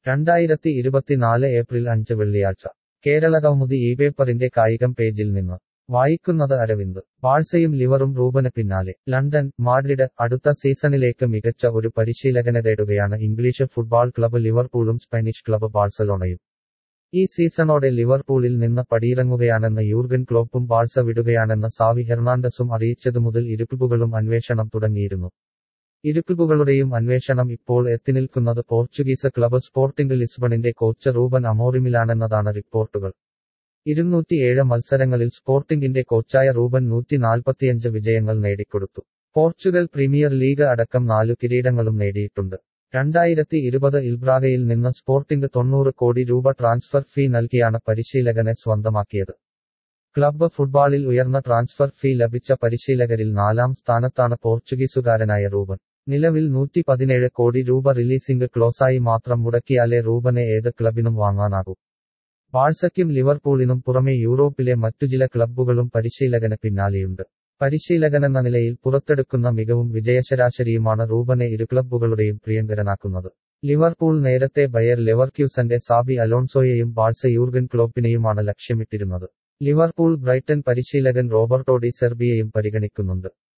രണ്ടായിരത്തി ഇരുപത്തിനാല് ഏപ്രിൽ അഞ്ച് വെള്ളിയാഴ്ച കേരളകൗമുദി ഈ പേപ്പറിന്റെ കായികം പേജിൽ നിന്ന് വായിക്കുന്നത് അരവിന്ദ് ബാഴ്സയും ലിവറും റൂബന് പിന്നാലെ ലണ്ടൻ മാഡ്രിഡ് അടുത്ത സീസണിലേക്ക് മികച്ച ഒരു പരിശീലകനെ തേടുകയാണ് ഇംഗ്ലീഷ് ഫുട്ബോൾ ക്ലബ്ബ് ലിവർപൂളും സ്പാനിഷ് ക്ലബ്ബ് ബാഴ്സലോണയും ഈ സീസണോടെ ലിവർപൂളിൽ നിന്ന് പടിയിറങ്ങുകയാണെന്ന് യൂർഗൻ ക്ലോപ്പും ബാഴ്സ വിടുകയാണെന്ന് സാവി ഹെർണാണ്ടസും അറിയിച്ചതു മുതൽ ഇരുപ്പിപ്പുകളും അന്വേഷണം തുടങ്ങിയിരുന്നു ഇരുപ്പിപ്പുകളുടെയും അന്വേഷണം ഇപ്പോൾ എത്തിനിൽക്കുന്നത് പോർച്ചുഗീസ് ക്ലബ്ബ് സ്പോർട്ടിംഗ് ലിസ്ബണിന്റെ കോച്ച് റൂബൻ അമോറിമിലാണെന്നതാണ് റിപ്പോർട്ടുകൾ ഇരുന്നൂറ്റിയേഴ് മത്സരങ്ങളിൽ സ്പോർട്ടിംഗിന്റെ കോച്ചായ റൂബൻ നൂറ്റി നാൽപ്പത്തിയഞ്ച് വിജയങ്ങൾ നേടിക്കൊടുത്തു പോർച്ചുഗൽ പ്രീമിയർ ലീഗ് അടക്കം നാലു കിരീടങ്ങളും നേടിയിട്ടുണ്ട് രണ്ടായിരത്തി ഇരുപത് ഇൽബ്രാഗയിൽ നിന്ന് സ്പോർട്ടിംഗ് തൊണ്ണൂറ് കോടി രൂപ ട്രാൻസ്ഫർ ഫീ നൽകിയാണ് പരിശീലകനെ സ്വന്തമാക്കിയത് ക്ലബ്ബ് ഫുട്ബോളിൽ ഉയർന്ന ട്രാൻസ്ഫർ ഫീ ലഭിച്ച പരിശീലകരിൽ നാലാം സ്ഥാനത്താണ് പോർച്ചുഗീസുകാരനായ റൂബൻ നിലവിൽ നൂറ്റി പതിനേഴ് കോടി രൂപ റിലീസിംഗ് ക്ലോസായി മാത്രം മുടക്കിയാലേ റൂബനെ ഏത് ക്ലബിനും വാങ്ങാനാകൂ ബാഴ്സയ്ക്കും ലിവർപൂളിനും പുറമെ യൂറോപ്പിലെ മറ്റു ചില ക്ലബ്ബുകളും പരിശീലകന് പിന്നാലെയുണ്ട് പരിശീലകനെന്ന നിലയിൽ പുറത്തെടുക്കുന്ന മികവും വിജയശരാശരിയുമാണ് റൂബനെ ഇരു ക്ലബ്ബുകളുടെയും പ്രിയങ്കരനാക്കുന്നത് ലിവർപൂൾ നേരത്തെ ബയർ ലെവർക്യൂസന്റെ സാബി അലോൺസോയെയും ബാഴ്സ യൂർഗൻ ക്ലോപ്പിനെയുമാണ് ലക്ഷ്യമിട്ടിരുന്നത് ലിവർപൂൾ ബ്രൈറ്റൺ പരിശീലകൻ റോബർട്ടോ ഡി സെർബിയയും പരിഗണിക്കുന്നുണ്ട്